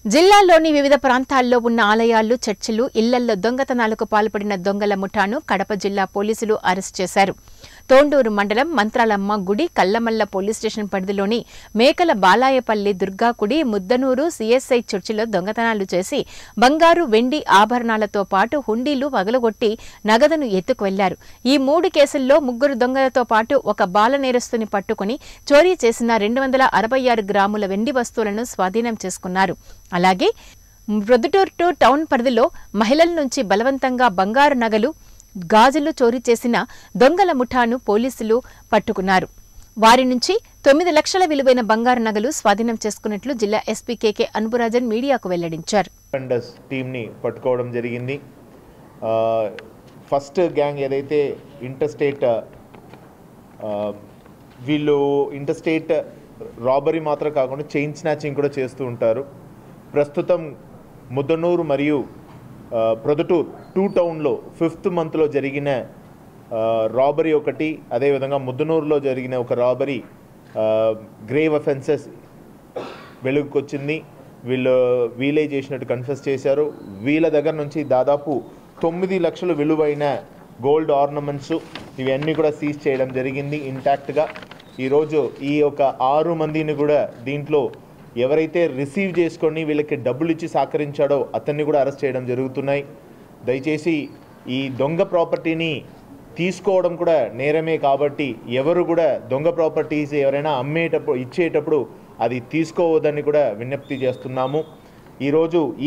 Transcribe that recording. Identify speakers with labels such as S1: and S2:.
S1: జిల్లాలోని వివిధ ప్రాంతాల్లో ఉన్న ఆలయాలు చర్చిలు ఇళ్లల్లో దొంగతనాలకు పాల్పడిన దొంగల ముఠాను కడప జిల్లా పోలీసులు అరెస్ట్ చేశారు తోండూరు మండలం మంత్రాలమ్మ గుడి కల్లమల్ల పోలీస్ స్టేషన్ పరిధిలోని మేకల బాలాయపల్లి దుర్గాకుడి ముద్దనూరు సిఎస్ఐ చర్చిలో దొంగతనాలు చేసి బంగారు వెండి ఆభరణాలతో పాటు హుండీలు పగలగొట్టి నగదును ఎత్తుకు వెళ్లారు ఈ మూడు కేసుల్లో ముగ్గురు దొంగలతో పాటు ఒక బాల నేరస్తుని పట్టుకుని చోరీ చేసిన రెండు వందల అరవై ఆరు గ్రాముల వెండి వస్తువులను స్వాధీనం చేసుకున్నారు అలాగే ప్రొద్దుటూరు టు టౌన్ పరిధిలో మహిళల నుంచి బలవంతంగా బంగారు నగలు గాజులు చోరీ చేసిన దొంగల ముఠాను పోలీసులు పట్టుకున్నారు వారి నుంచి తొమ్మిది లక్షల విలువైన బంగారు నగలు స్వాధీనం చేసుకున్నట్లు జిల్లా ఎస్పీ కేకే అన్బురాజన్ మీడియాకు వెల్లడించారు
S2: డిఫెండర్స్ టీమ్ని పట్టుకోవడం జరిగింది ఆ, ఫస్ట్ గ్యాంగ్ ఏదైతే ఇంటర్ స్టేట్ ఆ, వీళ్ళు ఇంటర్ స్టేట్ రాబరీ మాత్రం కాకుండా చైన్ స్నాచింగ్ కూడా చేస్తూ ఉంటారు ప్రస్తుతం ముద్దనూరు మరియు ఆ, ప్రొదటూర్ టూ టౌన్లో ఫిఫ్త్ మంత్లో జరిగిన రాబరీ ఒకటి అదేవిధంగా ముద్దనూరులో జరిగిన ఒక రాబరీ గ్రేవ్ అఫెన్సెస్ వెలుగుకొచ్చింది వీళ్ళు వీలే చేసినట్టు కన్ఫెస్ చేశారు వీళ్ళ దగ్గర నుంచి దాదాపు తొమ్మిది లక్షలు విలువైన గోల్డ్ ఆర్నమెంట్స్ ఇవన్నీ కూడా సీజ్ చేయడం జరిగింది ఇంటాక్ట్గా ఈరోజు ఈ యొక్క ఆరు మందిని కూడా దీంట్లో ఎవరైతే రిసీవ్ చేసుకొని వీళ్ళకి డబ్బులు ఇచ్చి సహకరించాడో అతన్ని కూడా అరెస్ట్ చేయడం జరుగుతున్నాయి దయచేసి ఈ దొంగ ప్రాపర్టీని తీసుకోవడం కూడా నేరమే కాబట్టి ఎవరు కూడా దొంగ ప్రాపర్టీస్ ఎవరైనా అమ్మేటప్పుడు ఇచ్చేటప్పుడు అది తీసుకోవద్దని కూడా విజ్ఞప్తి చేస్తున్నాము ఈరోజు ఈ